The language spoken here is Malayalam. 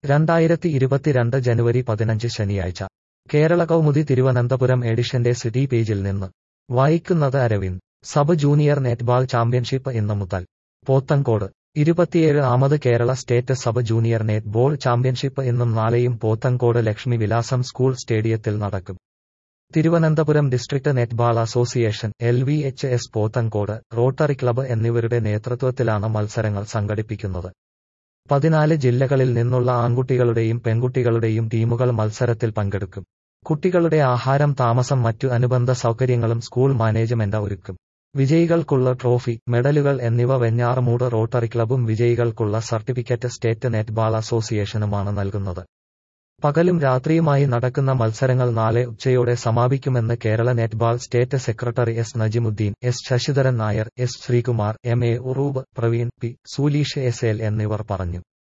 രണ്ടായിരത്തി ഇരുപത്തിരണ്ട് ജനുവരി പതിനഞ്ച് ശനിയാഴ്ച കേരള കൗമുദി തിരുവനന്തപുരം എഡിഷന്റെ സിറ്റി പേജിൽ നിന്ന് വായിക്കുന്നത് Aravind sub junior netball championship ഇന്ന് മുതൽ പോത്തങ്കോട് ഇരുപത്തിയേഴ് ആമത് Kerala state sub junior net ball championship ഇന്നും നാളെയും പോത്തങ്കോട് ലക്ഷ്മി വിലാസം സ്കൂൾ സ്റ്റേഡിയത്തിൽ നടക്കും Thiruvananthapuram district netball association L V H S Pothencode Rotary club എന്നിവരുടെ നേതൃത്വത്തിലാണ് മത്സരങ്ങൾ സംഘടിപ്പിക്കുന്നത് പതിനാല് ജില്ലകളിൽ നിന്നുള്ള ആൺകുട്ടികളുടെയും പെൺകുട്ടികളുടെയും ടീമുകൾ മത്സരത്തിൽ പങ്കെടുക്കും കുട്ടികളുടെ ആഹാരം താമസം മറ്റു അനുബന്ധ സൗകര്യങ്ങളും സ്കൂൾ മാനേജ്മെന്റ് ഒരുക്കും വിജയികൾക്കുള്ള ട്രോഫി മെഡലുകൾ എന്നിവ വെഞ്ഞാറമൂട് റോട്ടറി ക്ലബും വിജയികൾക്കുള്ള സർട്ടിഫിക്കറ്റ് സ്റ്റേറ്റ് നെറ്റ്ബാൾ അസോസിയേഷനുമാണ് നൽകുന്നത് പകലും രാത്രിയുമായി നടക്കുന്ന മത്സരങ്ങൾ നാളെ ഉച്ചയോടെ സമാപിക്കുമെന്ന് Kerala netball state secretary S Najimuddeen S Sasidharan Nair S Sreekumar M A Uroob Praveen P Sooleesh S L എന്നിവർ പറഞ്ഞു